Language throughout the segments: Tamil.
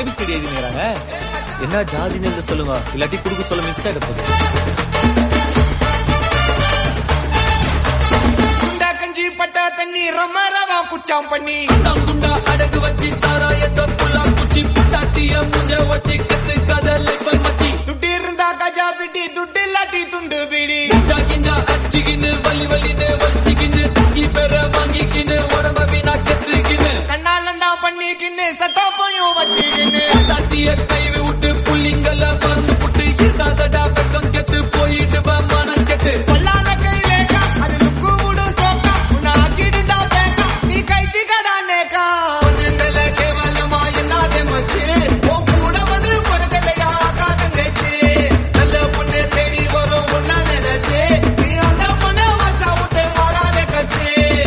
ஏபிசிடி எழுதிங்கிறாங்க என்ன ஜாதின்னு எழுத சொல்லுங்க இல்லாட்டி குடுக்க சொல்ல மிஸ் ஆயிட போகுது குண்டா கஞ்சி பட்டா தண்ணி ரம ரவா குச்சாம் பண்ணி குண்டா அடகு வச்சு சாராயத்தை புல்லா குச்சி புட்டாட்டிய முஞ்ச வச்சு கத்து கதல் இப்ப மச்சி துட்டு இருந்தா கஜா பிடி துட்டு இல்லாட்டி துண்டு பிடி கிஞ்சா கிஞ்சா அச்சிக்கின்னு வலி வலின்னு வச்சிக்கின்னு தூக்கி பெற வாங்கிக்கின்னு உடம்ப வீணா கத்துக்கின்னு கண்ணாலந்தா பண்ணிக்கின்னு சட்டா போயும் வச்சுக்கின்னு தட்டிய கைவி விட்டு புள்ளிங்கள மறந்து புட்டு இருக்காதடா பக்கம் கெட்டு போயிட்டு மனம் கெட்டு கொல்லாத கையிலேக்கா அது லுக்கு விடு சோக்கா உன்னை ஆக்கிடுதா பேக்கா நீ கைத்தி கடானேக்கா ஒன்றுங்கள கேவலமா என்னாதே மச்சு உன் கூட வந்து பொறுக்கலையா காதங்கச்சு நல்ல பொண்ணு தேடி வரும் ஒன்னா நினைச்சு நீ அந்த பொண்ணை வச்சா விட்டு ஓடாத கச்சு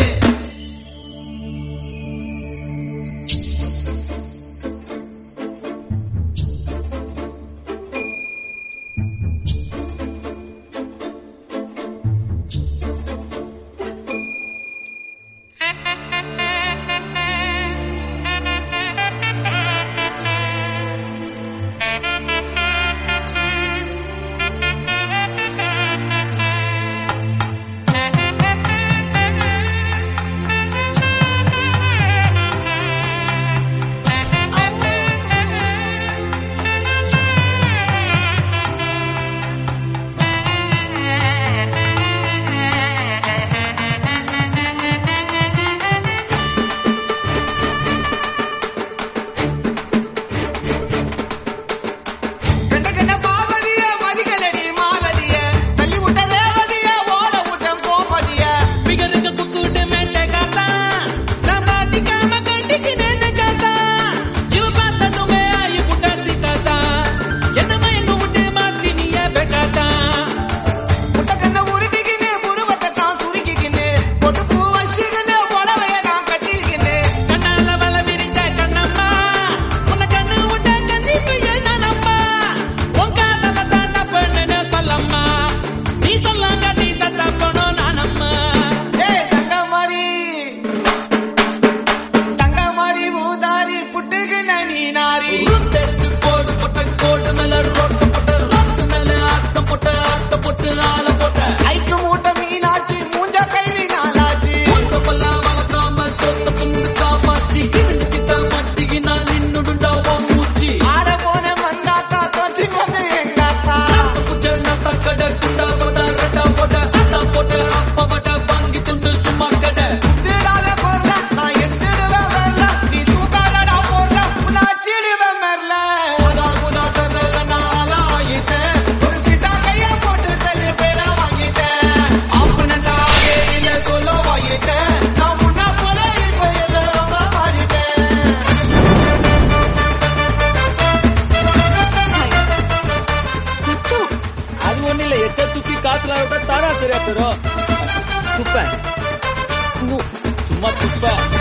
கண்ட கண்ட பாவதிய மதிகளடி மாலதிய தள்ளி விட்ட ரேவதிய ஓட விட்ட போமதிய பிகருங்க குத்துட்டு மேட்டை காத்தா நம்ம அடிக்காம கண்டிக்கு நேர்ந்த காத்தா இவ பார்த்ததுமே ஆயி புட்டா சிக்காத்தா என்னமா எங்க விட்டு மாத்தி நீயே பேக்காத்தா முட்ட கண்ண உருட்டிக்கின்னு புருவத்தை தான் சுருக்கிக்கின்னு பொட்டு பூ வச்சுக்கின்னு புடவைய தான் கட்டிக்கின்னு கண்ணால வல விரிச்ச கண்ணம்மா உன்னை கண்ணு விட்ட கண்ணிப்பு என்னம்மா உன் காதல தாண்ட பெண்ணுன்னு சொல்லம்மா நீ சொல்லாங்க நீ தத்த போனோம் நானம்மா ஏய் தங்க மாதிரி தங்க மாதிரி ஊதாரி புட்டுக்கின நீ நாரி டெஸ்ட் கோடு போட்ட கோடு மேல ரோட்டு போட்ட ரோட்டு மேல ஆட்டம் போட்ட ஆட்டம் போட்டு ஆள போட்ட ஐக்கு மூட்டை மீனாச்சி மூஞ்ச கைலி நாளாச்சி ஒத்தமெல்லாம் வளர்க்காம சொத்த புந்து காமாச்சி இருந்து கிட்ட மட்டிக்கு நான் நின்னுடுண்டா உன் மூச்சு ஆட போன மந்தாத்தா தொட்டி வந்து எங்காத்தா குச்ச நத்த கடை குண்டா போட ரெட்டா போட்ட அத்தா போட்ட அப்பா பட்ட வாங்கி துண்டு சும்மா கடை திடாத பொருள நான் எத்திடுவேன் வரல நீ தூக்காதடா பொருள நான் சிடுவேன் மெல்ல முதா முதா தெரியல நான் ஆளாயிட்டேன் ஒரு சிட்டா கைய போட்டு தள்ளி பேர வாங்கிட்டேன் அப்படின்னா இல்ல சொல்ல வாங்கிட்டேன் நான் முன்ன போல இப்ப இல்ல ரொம்ப மாறிட்டேன் அது ஒண்ணு இல்ல எச்ச துப்பி காத்துல விட்டா தாரா சரியா போயிடும் துப்ப சும்மா துப்ப